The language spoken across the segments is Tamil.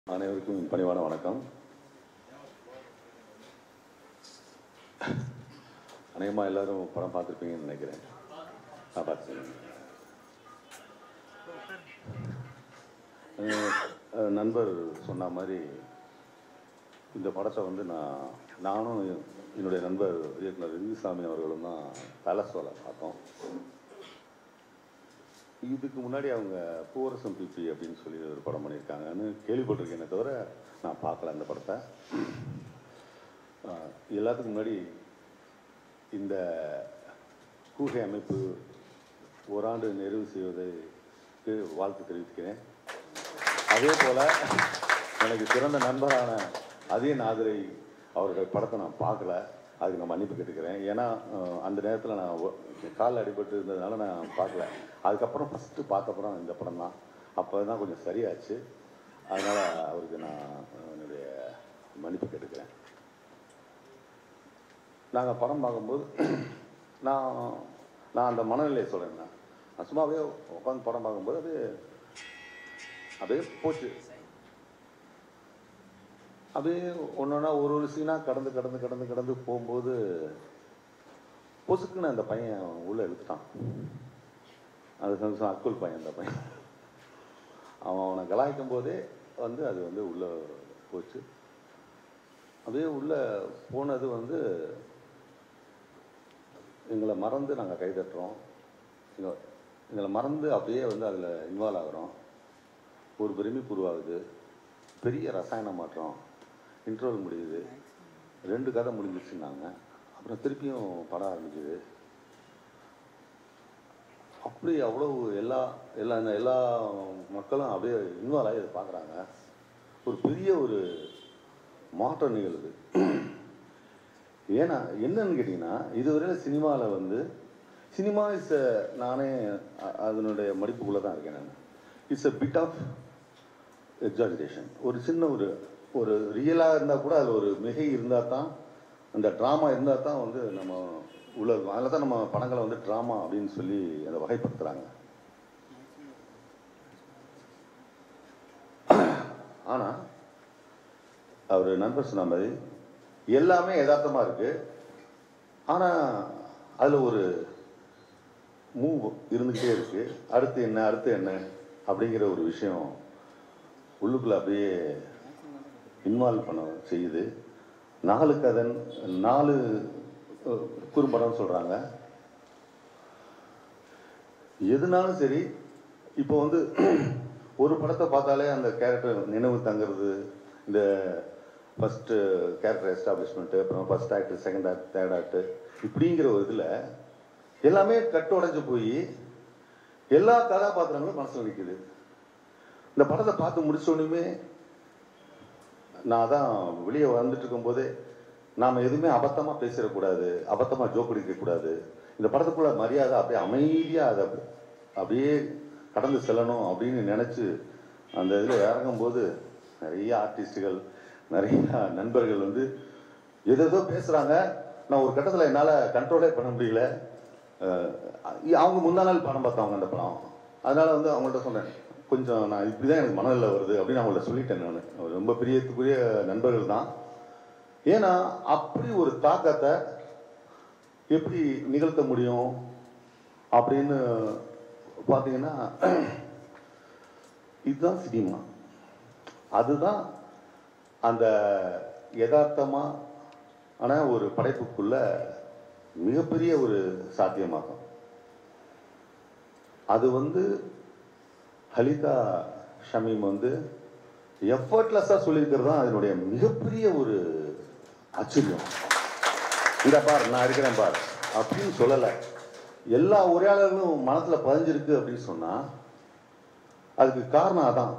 அனைவருக்கும் என் பணிவான வணக்கம் அநேகமாக எல்லாரும் படம் பார்த்துருப்பீங்கன்னு நினைக்கிறேன் நான் பார்த்துருக்கேன் அஹ் நண்பர் சொன்ன மாதிரி இந்த படத்தை வந்து நான் நானும் என்னுடைய நண்பர் இயக்குனர் ரிங்குசாமி அவர்களும் தான் பேலஸோல பார்த்தோம் இதுக்கு முன்னாடி அவங்க பூவரசம் பிபி அப்படின்னு சொல்லி ஒரு படம் பண்ணியிருக்காங்கன்னு கேள்விப்பட்டிருக்கேனே தவிர நான் பார்க்கல அந்த படத்தை ஆஹ் எல்லாத்துக்கும் முன்னாடி இந்த கூகை அமைப்பு ஓராண்டு நிறைவு செய்வதற்கு வாழ்த்து தெரிவிக்கிறேன் அதே போல் எனக்கு சிறந்த நண்பரான அதே நாதிரை அவருடைய படத்தை நான் பார்க்கல அதுக்கு நான் மன்னிப்பு கேட்டுக்கிறேன் ஏன்னா அஹ், அந்த நேரத்தில் நான் ஒ- கால் அடிபட்டு இருந்ததுனால நான் பார்க்கல அதுக்கப்புறம் ஃபஸ்ட்டு பார்த்தப்பறம் இந்த படம் தான் அப்போ தான் கொஞ்சம் சரியாச்சு அதனால் அவருக்கு நான் அஹ், என்னுடைய மன்னிப்பு கேட்டுக்கிறேன் நாங்கள் படம் பார்க்கும்போது நான் நான் அந்த மனநிலையை சொல்கிறேன் நான் நான் சும்மாவே உட்காந்து படம் பார்க்கும்போது அது அப்படியே போச்சு அப்படியே ஒன்றொன்னா ஒரு ஒரு சீனாக கடந்து கடந்து கடந்து கடந்து போகும்போது பொசுக்குன்னு அந்த பையன் உள்ளே இழுத்துட்டான் அது கொஞ்சம் அக்குள் பையன் அந்த பையன் அவன் அவனை கலாய்க்கும் போதே வந்து அது வந்து உள்ளே போச்சு அப்படியே உள்ளே போனது வந்து எங்களை மறந்து நாங்கள் கை தட்டுறோம் எங்க- எங்களை மறந்து அப்படியே வந்து அதில் இன்வால்வ் ஆகுறோம் ஒரு பிரமிப்பு உருவாகுது பெரிய ரசாயன மாற்றம் இன்டர்வல் முடியுது ரெண்டு கதை முடிஞ்சிச்சுன்னாங்க அப்புறம் திருப்பியும் படம் ஆரம்பிக்குது அப்படி அவ்வளவு எல்லா எல்லா எல்லா மக்களும் அப்படியே இன்வால்வ் ஆகி அதை பார்க்குறாங்க ஒரு பெரிய ஒரு மாற்றம் நிகழுது ஏன்னா என்னன்னு கேட்டிங்கன்னா இதுவரையில் சினிமாவில் வந்து சினிமா இஸ் நானே அ- அதனுடைய மடிப்புக்குள்ளே தான் இருக்கேன் நான் it's a bit of exaggeration ஒரு சின்ன ஒரு ஒரு ரியலாக இருந்தால் கூட அதில் ஒரு மிகை இருந்தால் தான் அந்த ட்ராமா இருந்தால் தான் வந்து நம்ம உள்ள இருக்கும் அதில் தான் நம்ம படங்களை வந்து ட்ராமா அப்படின்னு சொல்லி அதை வகைப்படுத்துகிறாங்க ஆனால் அவர் நண்பர் சொன்ன மாதிரி எல்லாமே யதார்த்தமாக இருக்குது ஆனால் அதில் ஒரு மூவ் இருந்துக்கிட்டே இருக்கு அடுத்து என்ன அடுத்து என்ன அப்படிங்கிற ஒரு விஷயம் உள்ளுக்குள்ள அப்படியே இன்வால்வ் பண்ண செய்யுது நாலு கதன் நாலு அஹ், குறும்படம் சொல்கிறாங்க எதுனாலும் சரி இப்போ வந்து ஒரு படத்தை பார்த்தாலே அந்த கேரக்டர் நினைவு தங்குறது இந்த ஃபஸ்ட்டு கேரக்டர் எஸ்டாப்ளிஷ்மெண்ட்டு அப்புறம் first act second act third act இப்படிங்கிற ஒரு இதில் எல்லாமே கட்டு உடைஞ்சு போய் எல்லா கதாபாத்திரங்களும் மனசில் நிற்குது இந்த படத்தை பார்த்து முடிச்ச உடனேயுமே நான் தான் வெளியே வந்துட்டு இருக்கும்போதே நாம் எதுவுமே அபத்தமாக பேசிடக்கூடாது அபத்தமாக ஜோக் அடிக்கக்கூடாது இந்த படத்துக்குள்ள மரியாதை அப்படியே அமைதியாக அதை அப்படியே கடந்து செல்லணும் அப்படின்னு நினச்சி அந்த இதில் இறங்கும்போது நிறைய ஆர்டிஸ்ட்டுகள் நிறைய நண்பர்கள் வந்து எதேதோ பேசுகிறாங்க நான் ஒரு கட்டத்தில் என்னால் கண்ட்ரோலே பண்ண முடியல அஹ் அவங்க முந்தா நாள் படம் பார்த்தவங்க அந்த படம் அதனால வந்து அவங்கள்ட்ட சொன்னேன் கொஞ்சம் நான் இப்படி தான் எனக்கு மனதில் வருது அப்படின்னு அவங்கள்ட்ட சொல்லிட்டேன் நான் ரொம்ப பிரியத்துக்குரிய நண்பர்கள் தான் ஏன்னா அப்படி ஒரு தாக்கத்தை எப்படி நிகழ்த்த முடியும் அப்படின்னு பார்த்தீங்கன்னா இதுதான் சினிமா அதுதான் அந்த யதார்த்தமா ஆன ஒரு படைப்புக்குள்ள மிகப்பெரிய ஒரு சாத்தியமாகும் அது வந்து ஹலிதா ஷமீம் வந்து எஃபர்ட்லெஸ்ஸாக சொல்லியிருக்கிறது தான் அதனுடைய மிகப்பெரிய ஒரு ஆச்சரியம் இந்த பார் நான் இருக்கிறேன் பார் அப்படின்னு சொல்லலை எல்லா உரையாளர்களும் மனசில் பதிஞ்சிருக்கு அப்படின்னு சொன்னால் அதுக்கு காரணம் அதான்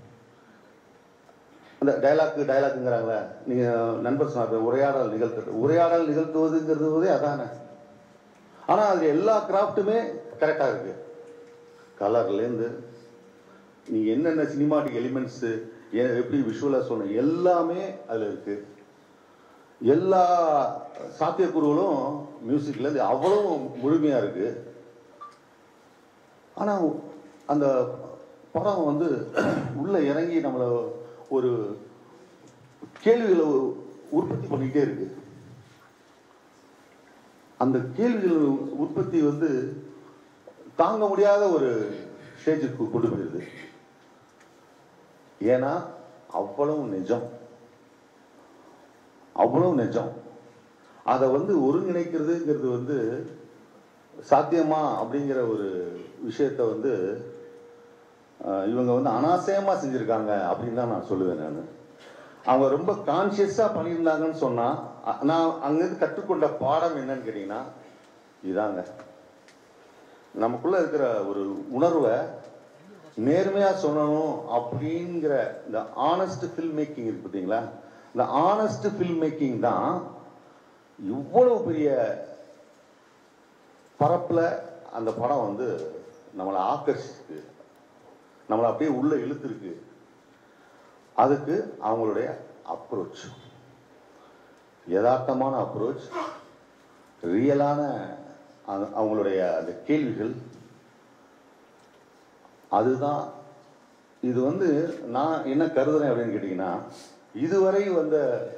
அந்த டைலாக்கு டைலாக்குங்கிறாங்களே நீங்கள் நண்பர் சொன்னார் உரையாடல் நிகழ்த்துறது உரையாடல் நிகழ்த்துவதுங்கிறது போதே அதானே ஆனால் அது எல்லா கிராஃப்ட்டுமே கரெக்டாக இருக்கு கலர்லேருந்து நீங்கள் என்னென்ன சினிமாட்டிக் எலிமெண்ட்ஸு எப்படி விஷுவலாக சொன்ன எல்லாமே அதில் இருக்கு எல்லா சாத்தியக்கூறுகளும் மியூசிக்லேருந்து அவ்வளோ முழுமையாக இருக்கு ஆனால் அந்த படம் வந்து உள்ளே இறங்கி நம்மளை ஒரு கேள்விகளை உ- உற்பத்தி பண்ணிக்கிட்டே இருக்கு அந்த கேள்விகள் உற்பத்தி வந்து தாங்க முடியாத ஒரு ஸ்டேஜுக்கு கொண்டு போயிருது ஏன்னா அவ்வளவு நிஜம் அவ்வளவு நிஜம் அதை வந்து ஒருங்கிணைக்கிறதுங்கிறது வந்து சாத்தியமா அப்படிங்கிற ஒரு விஷயத்த வந்து அஹ், இவங்க வந்து அனாசயமா செஞ்சிருக்காங்க அப்படின்னு தான் நான் சொல்லுவேன் நான் அவங்க ரொம்ப கான்சியஸா பண்ணியிருந்தாங்கன்னு சொன்னா அ- நான் அங்கிருந்து கற்றுக்கொண்ட பாடம் என்னன்னு கேட்டீங்கன்னா இதாங்க நமக்குள்ள இருக்கிற ஒரு உணர்வை நேர்மையா சொல்லணும் அப்படிங்கிற இந்த ஆனஸ்ட் ஃபில்ம் மேக்கிங் இருக்கு பார்த்தீங்களா இந்த ஆனஸ்ட் ஃபில்ம் மேக்கிங் தான் இவ்வளவு பெரிய பரப்புல அந்த படம் வந்து நம்மளை ஆக்கர்ஷிச்சு நம்மளை அப்படியே உள்ள இழுத்துருக்கு அதுக்கு அவங்களுடைய அப்ரோச் யதார்த்தமான அப்ரோச் ரியலான அந்த- அவங்களுடைய அந்த கேள்விகள் அதுதான் இது வந்து நான் என்ன கருதுறேன் அப்படின்னு கேட்டிங்கன்னா இதுவரை வந்த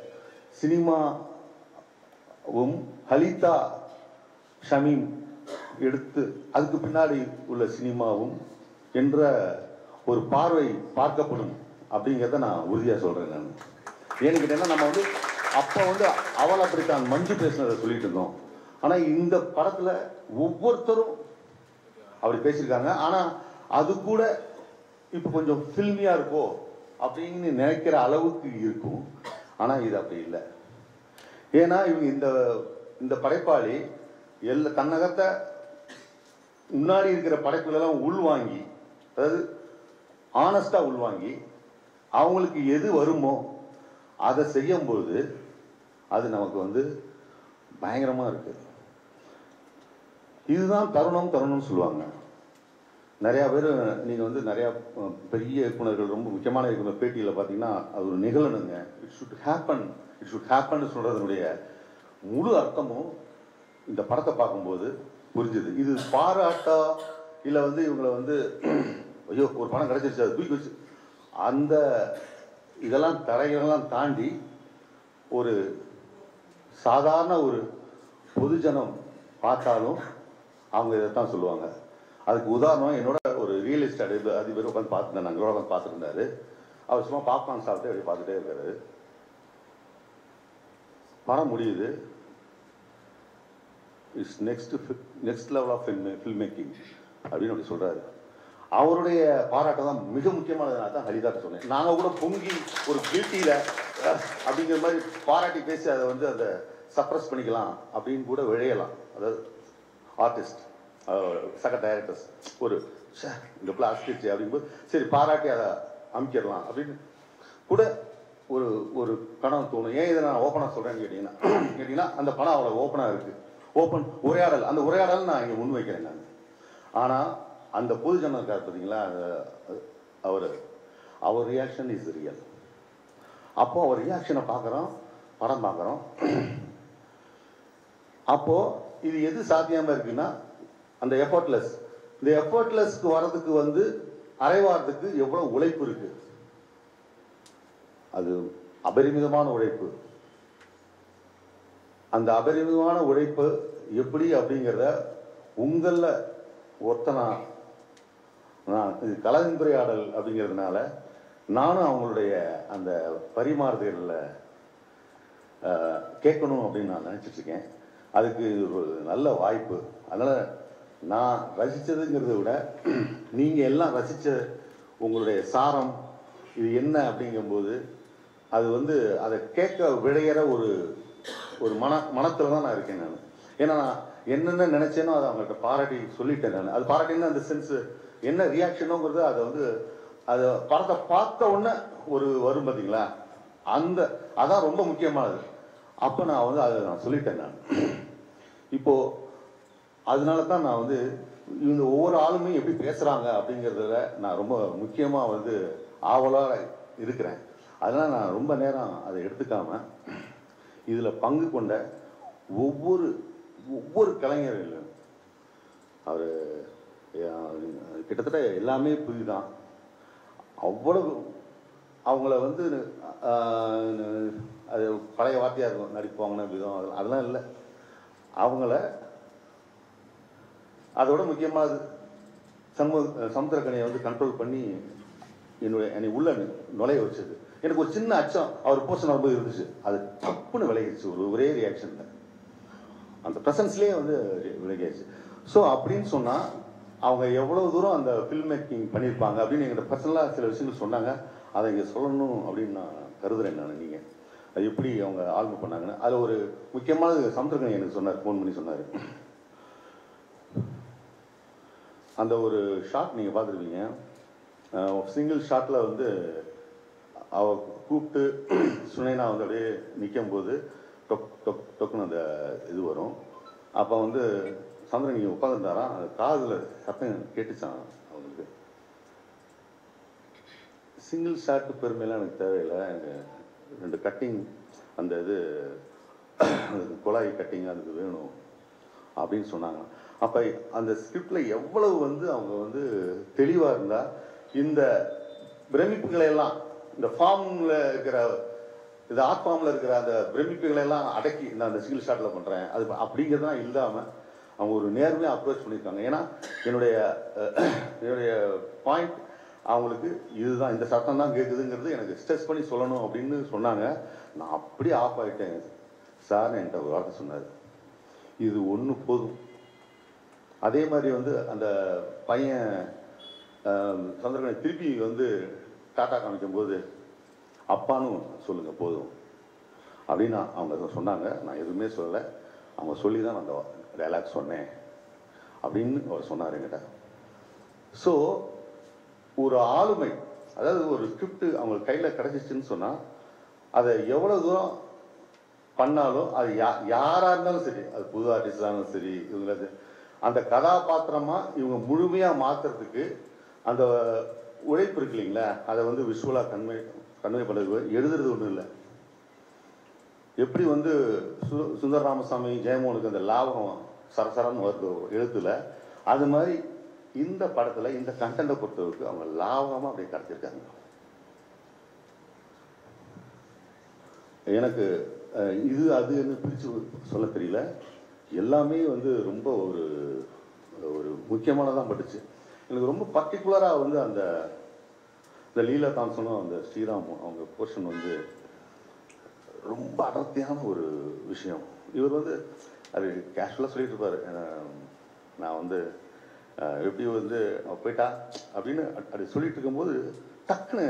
சினிமாவும் ஹலிதா ஷமீம் எடுத்து அதுக்கு பின்னாடி உள்ள சினிமாவும் என்ற ஒரு பார்வை பார்க்கப்படும் அப்படிங்கிறத நான் உறுதியாக சொல்கிறேன் நான் ஏன்னு கேட்டீங்கன்னா நம்ம வந்து அப்போ வந்து அவள் அப்படித்தான் மஞ்சு பேசுனதை சொல்லிட்டு இருந்தோம் ஆனால் இந்த படத்தில் ஒவ்வொருத்தரும் அப்படி பேசியிருக்காங்க ஆனால் அது கூட இப்போ கொஞ்சம் ஃபில்மியாக இருக்கோ அப்படின்னு நினைக்கிற அளவுக்கு இருக்கும் ஆனால் இது அப்படி இல்லை ஏன்னா இவங்க இந்த இந்த படைப்பாளி எல்லா தன்னகத்தை முன்னாடி இருக்கிற படைப்புகளெல்லாம் உள்வாங்கி அதாவது ஆனஸ்டாக உள்வாங்கி அவங்களுக்கு எது வருமோ அதை செய்யும்போது அது நமக்கு வந்து பயங்கரமாக இருக்கு இதுதான் தருணம் தருணம்னு சொல்லுவாங்க நிறையா பேர் நீங்கள் வந்து நிறையா அஹ், பெரிய இயக்குனர்கள் ரொம்ப முக்கியமான இயக்குனர் பேட்டியில் பார்த்தீங்கன்னா அது ஒரு நிகழணுங்க it should happen it should happen சொல்கிறதுனுடைய முழு அர்த்தமும் இந்த படத்தை பார்க்கும்போது புரிஞ்சுது இது பாராட்டா இல்லை வந்து இவங்களை வந்து ஐயோ ஒரு படம் கிடைச்சிருச்சு அது தூக்கி வச்சு அந்த இதெல்லாம் தடைகளெல்லாம் தாண்டி ஒரு சாதாரண ஒரு பொதுஜனம் பார்த்தாலும் அவங்க இதைத்தான் சொல்லுவாங்க அதுக்கு உதாரணம் என்னோட ஒரு ரியல் எஸ்டேட் இது அதிபர் உட்காந்து பார்த்துருந்தேன் நாங்கள் உட்காந்து பார்த்துருந்தாரு அவர் சும்மா பாப்கார்ன் சாப்பிட்டு அப்படி பார்த்துட்டே இருக்காரு படம் முடியுது it's next next level of film film making அப்படின்னு அப்படி சொல்றாரு அவருடைய பாராட்டம் தான் மிக முக்கியமானது நான் தான் ஹரிதாட்ட சொன்னேன் நாங்கள் கூட பொங்கி ஒரு கில்ட்டியில் அப்படிங்கிற மாதிரி பாராட்டி பேசி அதை வந்து அதை சப்ரஸ் பண்ணிக்கலாம் அப்படின்னு கூட விழையலாம் அதாவது ஆர்டிஸ்ட் சக டைரக்டர்ஸ் ஒரு ச்சே, இந்த பிள்ளை அசிச்சு அப்படிங்கும்போது சரி பாராட்டி அதை அமைக்கிடலாம் அப்படின்னு கூட ஒரு ஒரு கணம் தோணும் ஏன் இதை நான் ஓப்பனாக சொல்கிறேன்னு கேட்டிங்கன்னா கேட்டிங்கன்னா அந்த படம் அவ்வளோ ஓப்பனாக இருக்குது ஓப்பன் உரையாடல் அந்த உரையாடல் நான் இங்கே முன்வைக்கிறேன் நான் ஆனால் அந்த பொதுஜனம் இருக்கார் பார்த்தீங்களா அவர் அவர் ரியாக்ஷன் இஸ் ரியல் அப்போ அவர் ரியாக்ஷனை பார்க்குறோம் படம் பார்க்குறோம் அப்போ இது எது சாத்தியமா இருக்குன்னா அந்த எஃபர்ட்லெஸ் இந்த எஃபர்ட்லெஸ்க்கு வர்றதுக்கு வந்து அரைவாரத்துக்கு எவ்வளவு உழைப்பு இருக்கு அது அபரிமிதமான உழைப்பு அந்த அபரிமிதமான உழைப்பு எப்படி அப்படிங்கிறத உங்களில் ஒருத்தனா நான் இது கலந்துரையாடல் அப்படிங்கிறதுனால நானும் அவங்களுடைய அந்த பரிமாறுதல்ல அஹ், கேட்கணும் அப்படின்னு நான் நினைச்சிட்டு இருக்கேன் அதுக்கு இது ஒரு நல்ல வாய்ப்பு அதனால நான் ரசிச்சதுங்கிறத விட நீங்க எல்லாம் ரசிச்ச உங்களுடைய சாரம் இது என்ன அப்படிங்கும்போது அது வந்து அதை கேட்க விழையிற ஒரு ஒரு மன மனத்துல தான் நான் இருக்கேன் நான் ஏன்னா நான் என்னென்ன நினைச்சேனோ அதை அவங்கள்ட்ட பாராட்டி சொல்லிட்டேன் நான் அது பாராட்டினா அந்த சென்ஸ் என்ன ரியாக்ஷனோங்கிறது அதை வந்து அதை படத்தை பார்த்த உடனே ஒரு வரும் பார்த்தீங்களா அந்த அதான் ரொம்ப முக்கியமானது அப்போ நான் வந்து அதை நான் சொல்லிட்டேன் நான் இப்போ அதனால தான் நான் வந்து இந்த ஒவ்வொரு ஆளுமே எப்படி பேசுறாங்க அப்படிங்கிறதுல நான் ரொம்ப முக்கியமா வந்து ஆவலாக இருக்கிறேன் அதனால நான் ரொம்ப நேரம் அதை எடுத்துக்காம இதுல பங்கு கொண்ட ஒவ்வொரு ஒவ்வொரு கலைஞர்களும் அவர் கிட்டத்தட்ட எல்லாமே புதிதான் அவ்வளவு அவங்கள வந்து ஆஹ், அது பழைய வார்த்தையாக இருக்கும் நடிப்பாங்கன்னா விதம் அதெல்லாம் அதெல்லாம் இல்லை அவங்கள அதோட முக்கியமாக சமு சமுத்திரக்கனியை வந்து கண்ட்ரோல் பண்ணி என்னுடைய என்னை உள்ள நுழைய வச்சது எனக்கு ஒரு சின்ன அச்சம் அவர் போர்ஷன் வரும்போது இருந்துச்சு அது தப்புன்னு விலகிடுச்சு ஒரு ஒரே ரியாக்ஷனில் அந்த ப்ரெசன்ஸ்லேயே வந்து விலகிடுச்சு ஸோ அப்படின்னு சொன்னால் அவங்க எவ்வளோ தூரம் அந்த ஃபில்ம் மேக்கிங் பண்ணியிருப்பாங்க அப்படின்னு எங்கிட்ட பர்சனலாக சில விஷயங்கள் சொன்னாங்க அதை இங்கே சொல்லணும் அப்படின்னு நான் கருதுறேன் நான் நீங்கள் அது எப்படி அவங்க ஆல்பம் பண்ணாங்கன்னு அதில் ஒரு முக்கியமானது சமுத்திரக்கணி எனக்கு சொன்னார் ஃபோன் பண்ணி சொன்னார் அந்த ஒரு ஷாட் நீங்கள் பார்த்துருப்பீங்க சிங்கிள் ஷாட்டில் வந்து அவ கூப்பிட்டு சுனைனா வந்து அப்படியே நிற்கும் போது டொக் டொக் டொக்குன்னு அந்த இது வரும் அப்போ வந்து சந்திரன் நீங்கள் உட்காந்துருந்தாராம் அது காதில் சத்தம் கேட்டுச்சான் அவங்களுக்கு சிங்கிள் ஷாட்டு பெருமையெல்லாம் எனக்கு தேவையில்லை எனக்கு ரெண்டு கட்டிங் அந்த இது அந்த குழாய் கட்டிங் அதுக்கு வேணும் அப்படின்னு சொன்னாங்க அப்போ அந்த ஸ்கிரிப்டில் எவ்வளவு வந்து அவங்க வந்து தெளிவாக இருந்தால் இந்த பிரமிப்புகளை எல்லாம் இந்த ஃபார்மில் இருக்கிற இந்த ஆர்ட் ஃபார்மில் இருக்கிற அந்த பிரமிப்புகளை எல்லாம் அடக்கி நான் அந்த சிங்கிள் ஷாட்டில் பண்ணுறேன் அது அப்படிங்கிறதுலாம் இல்லாமல் அவங்க ஒரு நேர்மையாக அப்ரோச் பண்ணியிருக்காங்க ஏன்னா என்னுடைய அஹ், என்னுடைய பாயிண்ட் அவங்களுக்கு இதுதான் இந்த சத்தம் தான் கேட்குதுங்கிறது எனக்கு ஸ்ட்ரெஸ் பண்ணி சொல்லணும் அப்படின்னு சொன்னாங்க நான் அப்படியே ஆஃப் ஆகிட்டேன் சார் என்கிட்ட ஒரு வார்த்தை சொன்னார் இது ஒன்று போதும் அதே மாதிரி வந்து அந்த பையன் ஆஹ், சந்திரகனை திருப்பி வந்து டாட்டா காமிக்கும் போது அப்பான்னு சொல்லுங்க போதும் அப்படின்னு அவங்க சொன்னாங்க நான் எதுவுமே சொல்லலை அவங்க சொல்லி தான் நான் அந்த டைலாக் சொன்னேன் அப்படின்னு அவர் சொன்னார் என்கிட்ட ஸோ ஒரு ஆளுமை அதாவது ஒரு ஸ்கிரிப்ட் அவங்க கையில் கிடச்சிச்சின்னு சொன்னால் அதை எவ்வளோ தூரம் பண்ணாலும் அது யா யாராக இருந்தாலும் சரி அது புது ஆர்டிஸ்டாக இருந்தாலும் சரி இவங்க அது- அந்த கதாபாத்திரமாக இவங்க முழுமையாக மாற்றுறதுக்கு அந்த உழைப்பு இருக்கு இல்லைங்களா அதை வந்து விஷுவலாக கன்வே கன்வே பண்ணுறது எழுதுறது ஒன்றும் இல்லை எப்படி வந்து சு சுந்தர ராமசாமி ஜெயமோகனுக்கு அந்த லாபம் சரசரன்னு வருது எழுத்துல அது மாதிரி இந்த படத்துல இந்த கண்டென்ட்டை பொறுத்தவரைக்கும் அவங்க லாபமா அப்படியே கடத்திருக்காங்க எனக்கு அஹ், இது அதுன்னு பிரிச்சு சொல்ல தெரியல எல்லாமே வந்து ரொம்ப ஒரு ஒரு முக்கியமானதாக பட்டுச்சு எனக்கு ரொம்ப பர்டிகுலராக வந்து அந்த இந்த லீலா தாம்சனும் அந்த ஸ்ரீராமும் அவங்க போர்ஷன் வந்து ரொம்ப அடர்த்தியான ஒரு விஷயம் இவர் வந்து அது கேஷுவலாக சொல்லிட்டு இருப்பாரு அஹ் நான் வந்து அஹ், எப்படி வந்து அவ போயிட்டா அப்படின்னு அப்படி சொல்லிட்டு இருக்கும்போது டக்குன்னு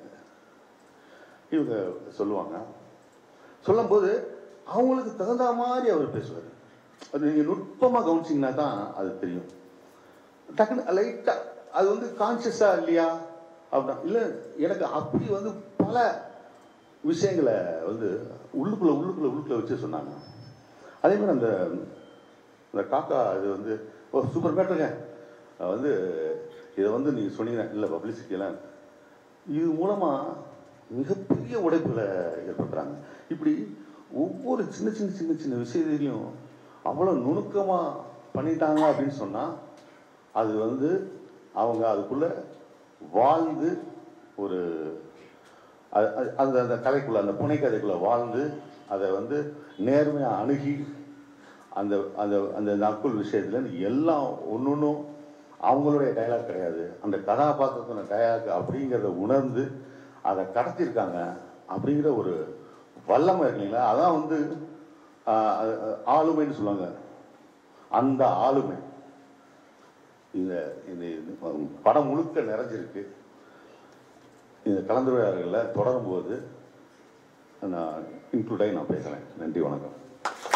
இவங்க சொல்லுவாங்க சொல்லும்போது அவங்களுக்கு தகுந்த மாதிரி அவர் பேசுவார் அது நீங்கள் நுட்பமாக கவனிச்சிங்கன்னா தான் அது தெரியும் டக்குன்னு லைட்டாக அது வந்து கான்சியஸாக இல்லையா அப்படின்னா இல்லை எனக்கு அப்படி வந்து பல விஷயங்களை வந்து உள்ளுக்குள்ள உள்ளுக்குள்ள உள்ளுக்குள்ள வச்சு சொன்னாங்க அதே மாதிரி அந்த அந்த காக்கா இது வந்து ஓ சூப்பர் மேட்டருங்க அஹ் வந்து இதை வந்து நீங்கள் சொன்னீங்க இல்லை பப்ளிசிட்டியெல்லாம் இது மூலமாக மிகப்பெரிய உடைப்புகளை ஏற்படுத்துறாங்க இப்படி ஒவ்வொரு சின்ன சின்ன சின்ன சின்ன விஷயத்திலையும் அவ்வளோ நுணுக்கமாக பண்ணிட்டாங்க அப்படின்னு சொன்னால் அது வந்து அவங்க அதுக்குள்ள வாழ்ந்து ஒரு அது- அது- அந்த அந்த கதைக்குள்ள அந்த புனைக்கதைக்குள்ள வாழ்ந்து அதை வந்து நேர்மையாக அணுகி அந்த அந்த அந்த நக்குள் விஷயத்துலேருந்து எல்லாம் ஒன்னொன்றும் அவங்களுடைய டயலாக் கிடையாது அந்த கதாபாத்திரத்தோட டயலாக் அப்படிங்கிறத உணர்ந்து அதை கடத்திருக்காங்க அப்படிங்கிற ஒரு வல்லமை இருக்கு இல்லைங்களா அதான் வந்து ஆஹ், அது- அது ஆளுமைன்னு சொல்லுவாங்க அந்த ஆளுமை இந்த இந்த இது படம் முழுக்க நிறைஞ்சிருக்கு இந்த கலந்துரையாடல்களில் தொடரும்போது நான் இன்க்ளூடாகி நான் பேசுகிறேன் நன்றி வணக்கம்